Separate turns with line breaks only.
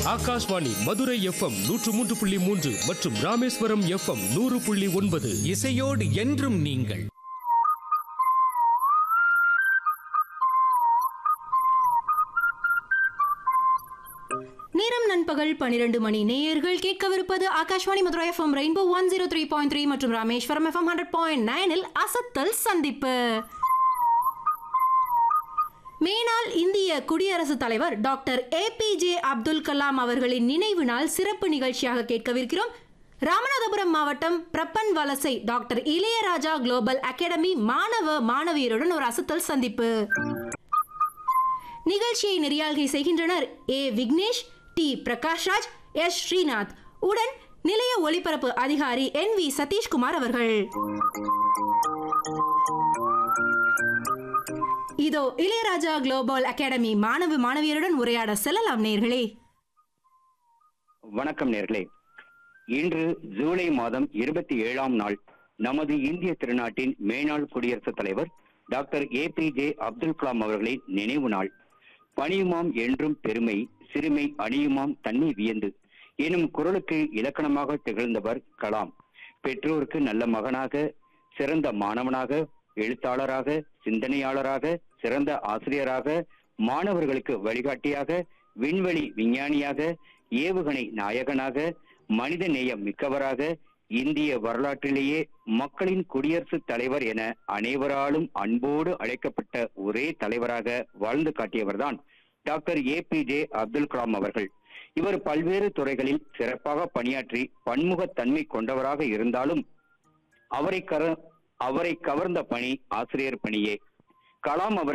Akashvani Madurai FM நூற்று மூன்று புள்ளி மூன்று மற்றும் ராமேஸ்வரம் எஃப்எம் நூறு புள்ளி ஒன்பது
இசையோடு என்றும் நீங்கள்
நேரம் நண்பகல் பனிரெண்டு மணி நேயர்கள் கேட்கவிருப்பது Akashvani Madurai FM rainbow one zero three point three மற்றும் ராமேஸ்வரம் எஃப்எம் ஹண்ட்ரட் பாயிண்ட் நைனில் அசத்தல் சந்திப்பு மேனாள் இந்திய குடியரசுத் தலைவர் டாக்டர் ஏபிஜே அப்துல் கலாம் அவர்களின் நினைவு நாள் சிறப்பு நிகழ்ச்சியாக கேட்கவிருக்கிறோம் ராமநாதபுரம் மாவட்டம் பிரப்பன் வலசை டாக்டர் இளையராஜா குளோபல் அகாடமி மாணவ மாணவியருடன் ஒரு அசத்தல் சந்திப்பு நிகழ்ச்சியை நெறியாள்கை செய்கின்றனர் A Vignesh T Prakashraj S Srinath உடன் நிலைய ஒளிபரப்பு அதிகாரி என் வி சதீஷ்குமார் அவர்கள் இதோ இளையராஜா குளோபல் அகாடமி மாணவ மாணவியருடன் உரையாட செல்லலாம் நேர்களே
வணக்கம் நேர்களே இன்று ஜூலை மாதம் இருபத்தி ஏழாம் நாள் நமது இந்திய திருநாட்டின் மேனாள் குடியரசுத் தலைவர் doctor A P J Abdul Kalam அவர்களின் நினைவு நாள் பணியுமாம் என்றும் பெருமை சிறுமை அணியுமாம் தன்னை வியந்து எனும் குரலுக்கு இலக்கணமாக திகழ்ந்தவர் கலாம் பெற்றோருக்கு நல்ல மகனாக சிறந்த மாணவனாக எழுத்தாளராக சிந்தனையாளராக சிறந்த ஆசிரியராக மாணவர்களுக்கு வழிகாட்டியாக விண்வெளி விஞ்ஞானியாக ஏவுகணை நாயகனாக மனித நேயம் மிக்கவராக இந்திய வரலாற்றிலேயே மக்களின் குடியரசுத் தலைவர் என அனைவராலும் அன்போடு அழைக்கப்பட்ட ஒரே தலைவராக வாழ்ந்து காட்டியவர்தான் doctor A P J Abdul Kalam அவர்கள் இவர் பல்வேறு துறைகளில் சிறப்பாக பணியாற்றி பன்முகத்தன்மை கொண்டவராக இருந்தாலும் அவரை கர அவரை கவர்ந்த பணி ஆசிரியர் பணியே கலாம் அவர்